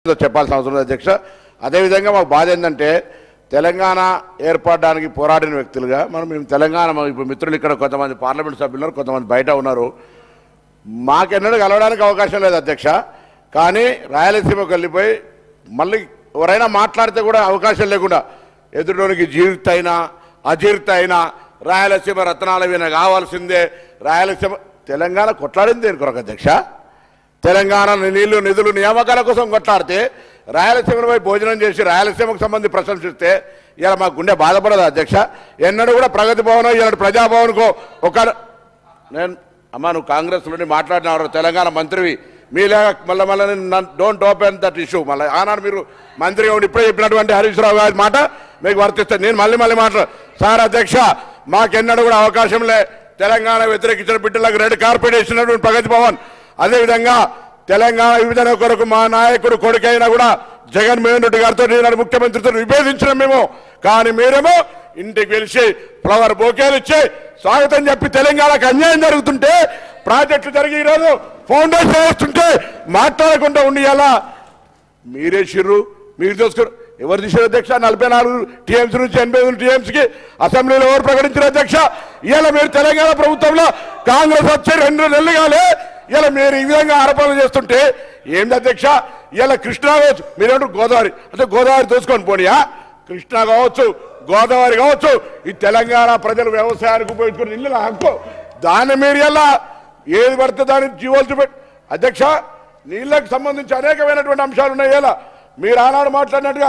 ఏదో చెప్పాల్సిన అవసరం లేదు అధ్యక్ష అదేవిధంగా మాకు బాధ ఏంటంటే తెలంగాణ ఏర్పడడానికి పోరాడిన వ్యక్తులుగా మనం మేము తెలంగాణ మా ఇప్పుడు మిత్రులు ఇక్కడ కొంతమంది పార్లమెంట్ సభ్యులు ఉన్నారు కొంతమంది బయట ఉన్నారు మాకెన్నడూ కలవడానికి అవకాశం లేదు అధ్యక్ష కానీ రాయలసీమకు వెళ్ళిపోయి మళ్ళీ ఎవరైనా మాట్లాడితే కూడా అవకాశం లేకుండా ఎదురులోనికి జీవిత అయినా అజీర్త అయినా రాయలసీమ రత్నాల వీణ కావాల్సిందే రాయలసీమ తెలంగాణ కొట్లాడింది దేని కొరకు అధ్యక్ష తెలంగాణ నీళ్లు నిధులు నియామకాల కోసం కొట్లాడితే రాయలసీమను పోయి భోజనం చేసి రాయలసీమకు సంబంధించి ప్రశంసిస్తే ఇలా మా గుండె బాధపడదు అధ్యక్ష ఎన్నడూ కూడా ప్రగతి భవన్ ఇలా ప్రజాభవన్కో ఒక నేను అమ్మా నువ్వు కాంగ్రెస్ నుండి మాట్లాడినారు తెలంగాణ మంత్రివి మీలాగా మళ్ళీ మళ్ళీ డోంట్ ఓపెన్ దట్ ఇష్యూ మళ్ళీ ఆనాడు మీరు మంత్రిగా ఉండి ఇప్పుడే చెప్పినటువంటి హరీష్ రావు గారి మాట మీకు వర్తిస్తుంది నేను మళ్ళీ మళ్ళీ మాట్లాడు సార్ అధ్యక్ష మాకెన్నడూ కూడా అవకాశం లే తెలంగాణ వ్యతిరేకించిన బిడ్డలకు రెడ్ కార్పెట్ ఇచ్చినటువంటి ప్రగతి భవన్ అదేవిధంగా తెలంగాణ విభజన కొరకు మా నాయకుడు కొడుకైనా కూడా జగన్మోహన్ రెడ్డి గారితో ఈనాడు ముఖ్యమంత్రితో విభేదించిన మేము కానీ మీరేమో ఇంటికి పిలిచి ఫ్లవర్ బోకేలు ఇచ్చి స్వాగతం చెప్పి తెలంగాణకు అన్యాయం జరుగుతుంటే ప్రాజెక్టులు జరిగి ఈరోజు ఫౌండేషన్ వేస్తుంటే మాట్లాడకుండా ఉండి ఎలా మీరే షిర్రు మీరు చూసుకోరు ఎవరు తీసారు అధ్యక్ష నలభై నాలుగు టీఎంసీ నుంచి ఎనభై ఐదు టీఎంసీకి అసెంబ్లీలో ఎవరు ప్రకటించారు అధ్యక్ష ఇవాళ మీరు తెలంగాణ ప్రభుత్వంలో కాంగ్రెస్ వచ్చి రెండు నెలలు కాలే ఇలా మీరు ఈ విధంగా ఆరోపణలు చేస్తుంటే ఏంటి అధ్యక్ష ఇలా కృష్ణా కావచ్చు మీరేంటారు గోదావరి అంటే గోదావరి దోసుకొని పోనీయా కృష్ణా కావచ్చు గోదావరి కావచ్చు ఈ తెలంగాణ ప్రజలు వ్యవసాయానికి ఉపయోగించుకుని ఇల్లు హక్కు దాన్ని మీరు ఎలా ఏది పడితే దాన్ని జీవోలు చూపెట్టి అధ్యక్ష నీళ్ళకి సంబంధించి అనేకమైనటువంటి అంశాలు ఉన్నాయి ఎలా మీరు ఆనాడు మాట్లాడినట్టుగా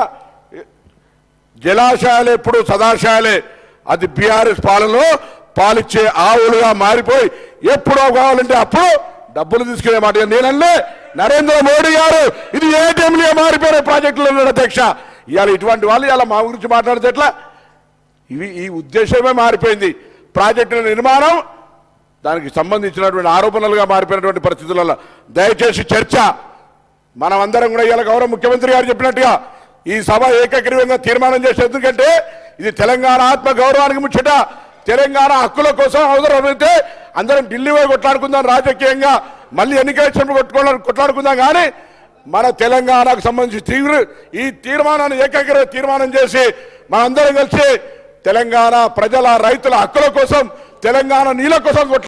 జలాశయాలు ఎప్పుడు సదాశయాలే అది బీఆర్ఎస్ పాలనలో పాలిచ్చే ఆవులుగా మారిపోయి ఎప్పుడో కావాలంటే అప్పుడు డబ్బులు తీసుకునే మాట నేనల్లే నరేంద్ర మోడీ గారు ఇది ఏటీఎంలుగా మారిపోయిన ప్రాజెక్టులు ఉన్నాడు అధ్యక్ష ఇవాళ ఇటువంటి వాళ్ళు ఇలా మా గురించి మాట్లాడితే ఎట్లా ఇవి ఈ ఉద్దేశమే మారిపోయింది ప్రాజెక్టుల నిర్మాణం దానికి సంబంధించినటువంటి ఆరోపణలుగా మారిపోయినటువంటి పరిస్థితులలో దయచేసి చర్చ మనమందరం కూడా ఇలా గౌరవ ముఖ్యమంత్రి గారు చెప్పినట్టుగా ఈ సభ ఏకగ్రీవంగా తీర్మానం చేసే ఎందుకంటే ఇది తెలంగాణ ఆత్మ గౌరవానికి ముచ్చట తెలంగాణ హక్కుల కోసం అవసరమైతే అందరం ఢిల్లీ పోయి కొట్లాడుకుందాం రాజకీయంగా మళ్ళీ ఎన్నికల వచ్చినప్పుడు కొట్టుకోవాలి కొట్లాడుకుందాం కానీ మన తెలంగాణకు సంబంధించి తీవ్ర ఈ తీర్మానాన్ని ఏకగ్రీవ తీర్మానం చేసి మనందరం కలిసి తెలంగాణ ప్రజల రైతుల హక్కుల కోసం తెలంగాణ నీళ్ళ కోసం కొట్లా